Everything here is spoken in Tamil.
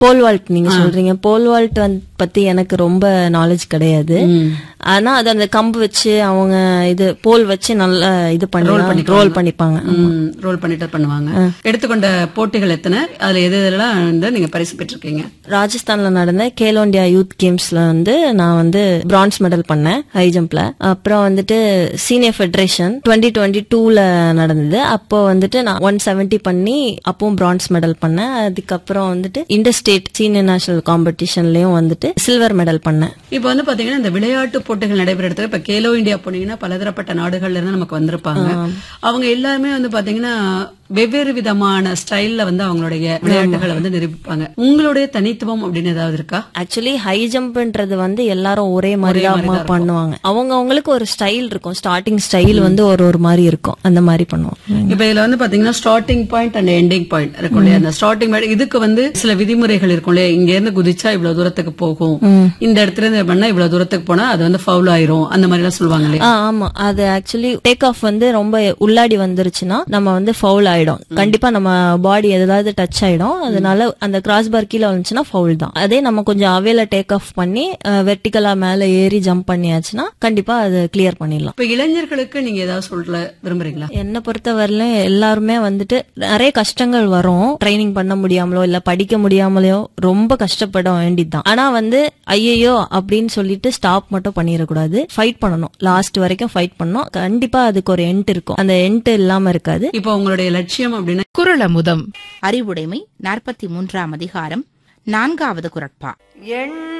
போல் வால்ட் நீங்க சொல்றீங்க போல் வால்ட் வந்து பத்தி எனக்கு ரொம்ப நாலேஜ் கிடையாது ஆனா அது அந்த கம்பு வச்சு அவங்க இது போல் வச்சு நல்லா இது பண்ணி ரோல் பண்ணிப்பாங்க ரோல் பண்ணிட்டு பண்ணுவாங்க எடுத்துக்கொண்ட போட்டிகள் எத்தனை அதுல எது எதெல்லாம் வந்து நீங்க பரிசு பெற்றிருக்கீங்க ராஜஸ்தான்ல நடந்த கேலோ இந்தியா யூத் கேம்ஸ்ல வந்து நான் வந்து பிரான்ஸ் மெடல் பண்ணேன் ஹை ஜம்ப்ல அப்புறம் வந்துட்டு சீனியர் ஃபெடரேஷன் டுவெண்ட்டி டுவெண்ட்டி டூல நடந்தது அப்போ வந்துட்டு நான் ஒன் செவன்டி பண்ணி அப்பவும் பிரான்ஸ் மெடல் பண்ணேன் அதுக்கப்புறம் வந்துட்டு இன்டர் ஸ்டேட் சீனியர் நேஷனல் காம்படிஷன்லயும் வந்துட்டு சில்வர் மெடல் பண்ணேன் இப்ப வந்து பாத்தீங்கன்னா இந்த விளையாட்டு போட்டிகள் நடைபெற இடத்துல இப்ப கேலோ இந்தியா போனீங்கன்னா பலதரப்பட்ட நாடுகள்ல இருந்து நமக்கு வந்திருப்பாங்க அவங்க எல்லாருமே வந்து பாத்தீங்கன்னா வெவ்வேறு விதமான ஸ்டைல்ல வந்து அவங்களுடைய விளையாட்டுகளை வந்து நிரூபிப்பாங்க உங்களுடைய தனித்துவம் அப்படின்னு ஏதாவது இருக்கா ஆக்சுவலி ஹை ஜம்ப்ன்றது வந்து எல்லாரும் ஒரே மாதிரி தான் பண்ணுவாங்க அவங்க அவங்களுக்கு ஒரு ஸ்டைல் இருக்கும் ஸ்டார்டிங் ஸ்டைல் வந்து ஒரு ஒரு மாதிரி இருக்கும் அந்த மாதிரி பண்ணுவாங்க இப்ப இதுல வந்து பாத்தீங்கன்னா starting point and ending point இருக்கும் இல்லையா அந்த ஸ்டார்டிங் பாயிண்ட் இதுக்கு வந்து சில விதிமுறைகள் இருக்கும் இல்லையா இங்க இருந்து குதிச்சா இவ்வளவு தூரத்துக்கு போகும் இந்த இடத்துல இருந்து பண்ணா இவ்வளவு தூரத்துக்கு போனா அது வந்து ஃபவுல் ஆயிரும் அந்த மாதிரி எல்லாம் சொல்லுவாங்க இல்லையா ஆ, ஆமா அது ஆக்சுவலி டேக் ஆஃப் வந்து ரொம்ப உள்ளாடி வந்துருச்சுன்னா நம்ம வந்து ஃபவுல் ஆயிடும் கண்டிப்பா நம்ம பாடி ஏதாவது டச் ஆயிடும் அதனால அந்த கிராஸ் பார் கீழே வந்துச்சுன்னா ஃபவுல் தான் அதே நம்ம கொஞ்சம் அவேல டேக் ஆஃப் பண்ணி வெர்டிகலா மேல ஏறி ஜம்ப் பண்ணியாச்சுன்னா கண்டிப்பா அது கிளியர் பண்ணிடலாம் இப்ப இளைஞர்களுக்கு நீங்க ஏதாவது சொல்ல விரும்புறீங்களா என்னை பொறுத்தவரையிலும் எல்லாருமே வந்துட்டு நிறைய கஷ்டங்கள் வரும் ட்ரைனிங் பண்ண முடியாமலோ இல்ல படிக்க முடியாமலோ ரொம்ப கஷ்டப்பட வேண்டியதுதான் ஆனா வந்து ஐயையோ அப்படின்னு சொல்லிட்டு ஸ்டாப் மட்டும் பண்ணிடக்கூடாது ஃபைட் பண்ணணும் லாஸ்ட் வரைக்கும் ஃபைட் பண்ணணும் கண்டிப்பா அதுக்கு ஒரு எண்ட் இருக்கும் அந்த எண்ட் இல்லாம இருக்காது இப்ப உங்களுடைய லட்சியம் அப்படின்னா குரலமுதம் அறிவுடைமை நாற்பத்தி மூன்றாம் அதிகாரம் நான்காவது குரட்பா எண்